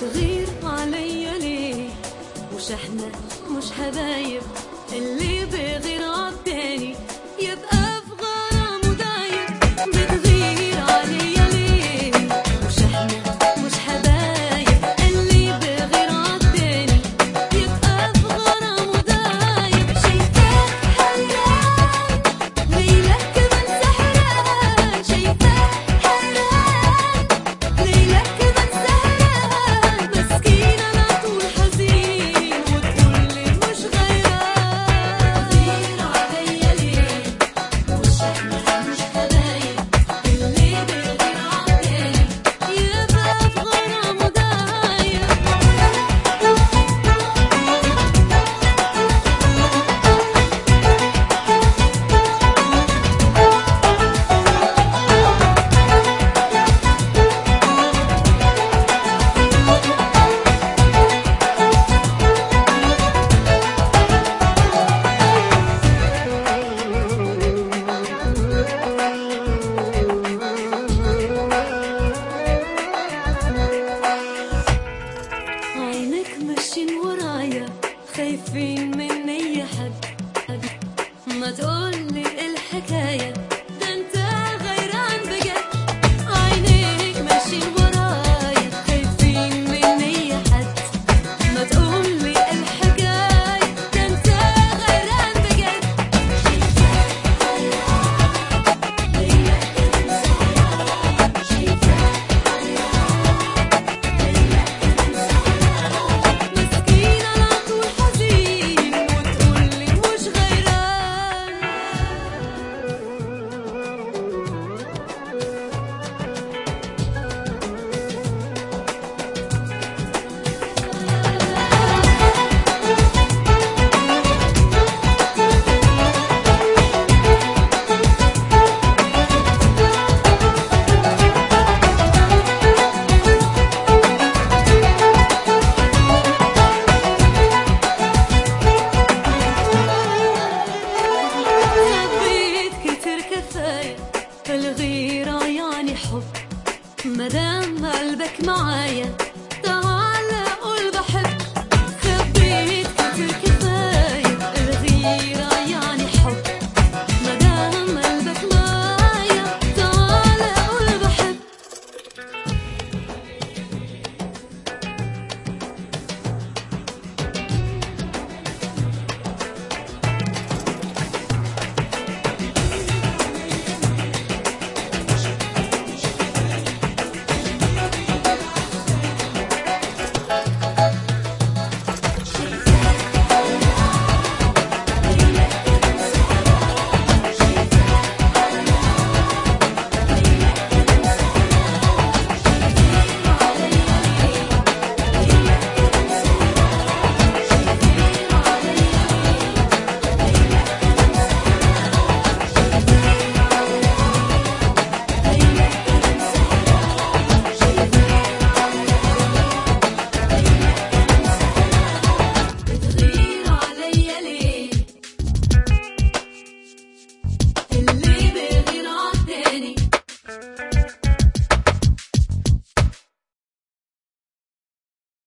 بتغير عليا ليه مش احنا مش حبايب اللي بيغير عالتاني يبقى في غرامه دايب بتغير عليا ليه مش احنا مش حبايب اللي بيغير عالتاني يبقى في غرامه دايب شايفاك حيران ليلك كمان سحران شايفاك حيران ليلك كمان سهران مسكين على طول حزين وتقول لي مش غيران غير عليا ليه مش احنا مش حبايب اللي بيغير عالتاني يبقى في غرامه دايب عينك ماشيين ورايا خايفين من اي حد ما تقولي الحكاية